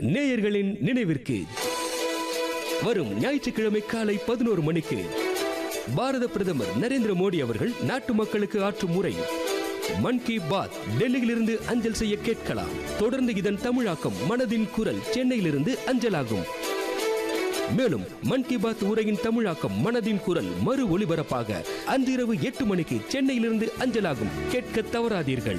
நேயர்களின் நினைவிற்கு வரும் ஞாயிற்றுக்கிழமை காலை பதினோரு மணிக்கு பாரத பிரதமர் நரேந்திர மோடி அவர்கள் நாட்டு மக்களுக்கு ஆற்றும் முறை மன் கி பாத் டெல்லியிலிருந்து அஞ்சல் செய்ய கேட்கலாம் தொடர்ந்து இதன் தமிழாக்கம் மனதின் குரல் சென்னையிலிருந்து அஞ்சலாகும் மேலும் மன் கி பாத் உரையின் தமிழாக்கம் மனதின் குரல் மறு ஒளிபரப்பாக அன்றிரவு எட்டு மணிக்கு சென்னையிலிருந்து அஞ்சலாகும் கேட்க தவறாதீர்கள்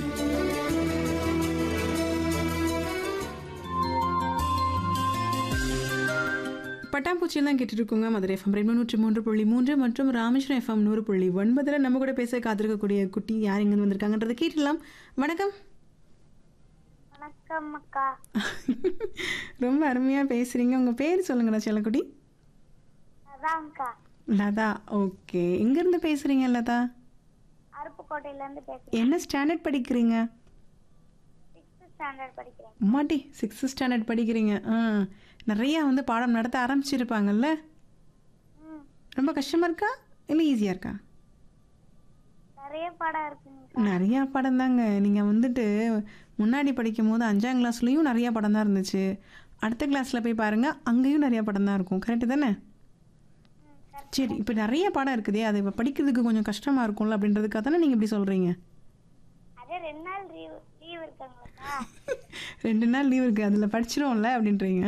பட்டாம்பூச்சியெல்லாம் கேட்டுட்டு இருக்கோங்க மதுரை எஃப்எம் ரெண்டு நூற்றி மூன்று புள்ளி மூன்று மற்றும் ராமேஸ்வரம் எஃப்எம் நூறு புள்ளி ஒன்பதில் நம்ம கூட பேச காத்திருக்கக்கூடிய குட்டி யார் இங்கே வந்திருக்காங்கன்றதை கேட்டுடலாம் வணக்கம் வணக்கம் அக்கா ரொம்ப அருமையாக பேசுகிறீங்க உங்கள் பேர் சொல்லுங்கடா செல்லக்குட்டி அதான்க்கா லதா ஓகே எங்கேருந்து பேசுகிறீங்க லதா அருப்புக்கோட்டையில இருந்து பேசுறேன் என்ன ஸ்டாண்டர்ட் படிக்கிறீங்க சிக்ஸ்த் ஸ்டாண்டர்ட் படிக்கிறேன் அம்மாட்டி சிக்ஸ்த் ஸ்டாண்டர்ட் படிக்கிறீங்க ஆ நிறையா வந்து பாடம் நடத்த ஆரம்பிச்சிருப்பாங்கல்ல ம் ரொம்ப கஷ்டமாக இருக்கா இல்லை ஈஸியாக இருக்கா நிறைய படம் இருக்குங்க நிறையா படம் தாங்க நீங்கள் வந்துட்டு முன்னாடி படிக்கும் போது அஞ்சாம் கிளாஸ்லேயும் நிறையா படம் தான் இருந்துச்சு அடுத்த கிளாஸில் போய் பாருங்கள் அங்கேயும் நிறையா படம் தான் இருக்கும் கரெக்டு தானே சரி இப்போ நிறைய பாடம் இருக்குதே அது இப்போ படிக்கிறதுக்கு கொஞ்சம் கஷ்டமாக இருக்கும்ல அப்படின்றதுக்காக தானே நீங்கள் இப்படி சொல்கிறீங்க அதே ரெண்டு நாள் லீவ் லீவ் இருக்காங்களா ரெண்டு நாள் லீவ் இருக்குது அதில் படிச்சிருவோம்ல அப்படின்றீங்க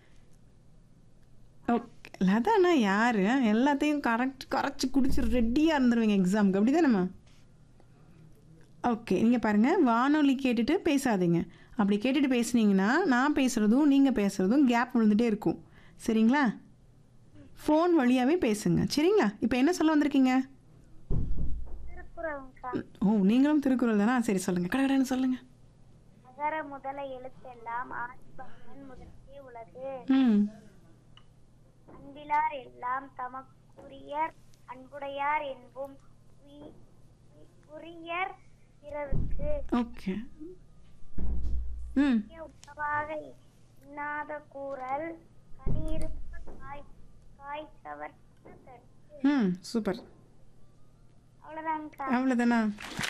ஓகே லதானா யார் எல்லாத்தையும் கரெக்ட் கரைச்சி குடிச்சு ரெடியாக இருந்துருவீங்க எக்ஸாமுக்கு அப்படி தானேம்மா ஓகே நீங்கள் பாருங்கள் வானொலி கேட்டுட்டு பேசாதீங்க அப்படி கேட்டுட்டு பேசுனீங்கன்னா நான் பேசுகிறதும் நீங்கள் பேசுகிறதும் கேப் விழுந்துட்டே இருக்கும் சரிங்களா ஃபோன் வழியாகவே பேசுங்க சரிங்களா இப்போ என்ன சொல்ல வந்திருக்கீங்க திருக்குறள்க்கா ஓ நீங்களும் திருக்குறள் தானா சரி சொல்லுங்கள் கடகடன்னு சொல்லுங்கள் அகர முதல எழுத்தெல்லாம் ஆதிபகவன் முதற்கே உலகு ம் அன்பிலார் எல்லாம் தமக்குரியர் அன்புடையார் என்பும் உயி- உயி- உரியர் பிறருக்கு ஓகே ம் உணவாக இன்னாத கூறல் கனியிருப்ப காய் காய்ச்சவற்ற தட்டு ம் சூப்பர் அவ்வளவுதான்க்கா அவ்வளோதானா